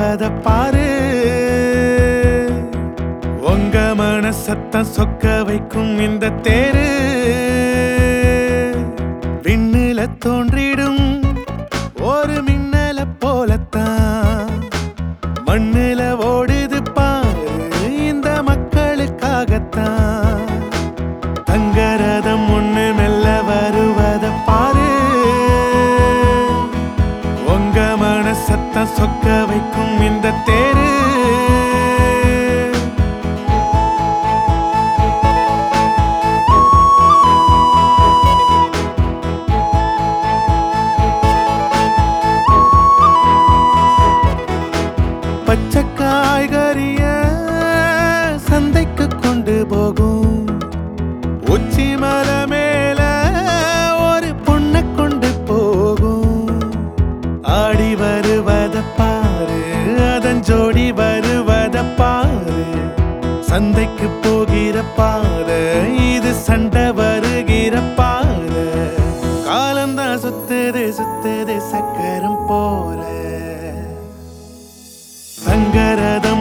வருவத பாரு உங்க மனசத்தம் சொக்க வைக்கும் இந்த தேரு விண்ணுல தோன்றிடும் ஒரு மின்னல போலத்தான் மண்ணுல ஓடுது பாரு இந்த மக்களுக்காகத்தான் தங்கரதம் ஒண்ணு மெல்ல வருவத பாரு உங்க மனசத்தம் சொக்க வைக்கும் இந்த தேரு பச்சை காய்கறிய சந்தைக்கு கொண்டு போகும் உச்சி மலை மேல ஒரு பொண்ணை கொண்டு போகும் ஆடி வருவத பாரு அதன் ஜோடி வருவத பாரு சந்தைக்கு போகிற பாதை இது சண்டை வருகிற பாதை காலம்தான் சுத்துது சுத்துது சக்கரம் போல சங்கரத